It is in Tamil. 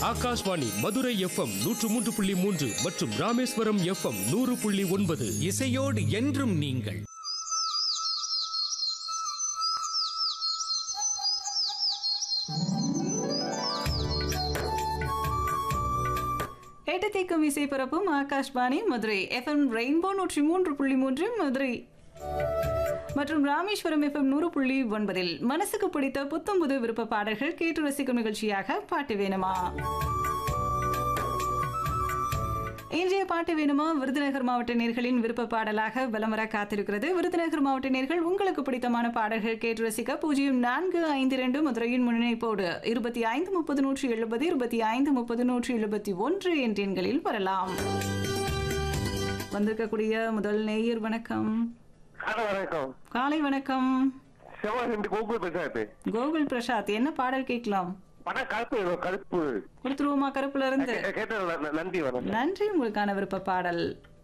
ஆகாஷ்வாணி மதுரை எஃப்எம் நூற்று மூன்று புள்ளி மூன்று மற்றும் ராமேஸ்வரம் எஃப்எம் நூறு புள்ளி ஒன்பது இசையோடு என்றும் நீங்கள் எட்டு தீக்கும் இசை பரப்பும் ஆகாஷ்வாணி மதுரை எஃப்எம் ரெயின்போ நூற்றி மூன்று புள்ளி மூன்று மதுரை மற்றும் ராமேஸ்வரம் எஃப்எம் நூறு புள்ளி ஒன்பதில் மனசுக்கு பிடித்த புத்தம் புது விருப்ப பாடல்கள் கேட்டு ரசிக்கும் நிகழ்ச்சியாக பாட்டு வேணுமா இன்றைய பாட்டு வேணுமா விருதுநகர் மாவட்ட நேர்களின் விருப்ப பாடலாக வலம் வர காத்திருக்கிறது விருதுநகர் மாவட்ட நேர்கள் உங்களுக்கு பிடித்தமான பாடல்கள் கேட்டு ரசிக்க பூஜ்ஜியம் நான்கு ஐந்து இரண்டு மதுரையின் முன்னிணைப்போடு இருபத்தி ஐந்து முப்பது நூற்றி எழுபது இருபத்தி ஐந்து முப்பது நூற்றி எழுபத்தி ஒன்று என்ற எண்களில் வரலாம் வந்திருக்கக்கூடிய முதல் நேயர் வணக்கம் ஹலோ வணக்கம் காலை வணக்கம் செவ்வாய் ரெண்டு கோகுல் பிரசாத் கோகுல் பிரசாத் என்ன பாடல் கேட்கலாம் படம் கருப்பு வேணும், கருப்பு கொடுத்துருவோமா கருப்புல இருந்து கே- கேட்டது ந- நன்றி வணக்கம் நன்றி உங்களுக்கான விருப்ப பாடல்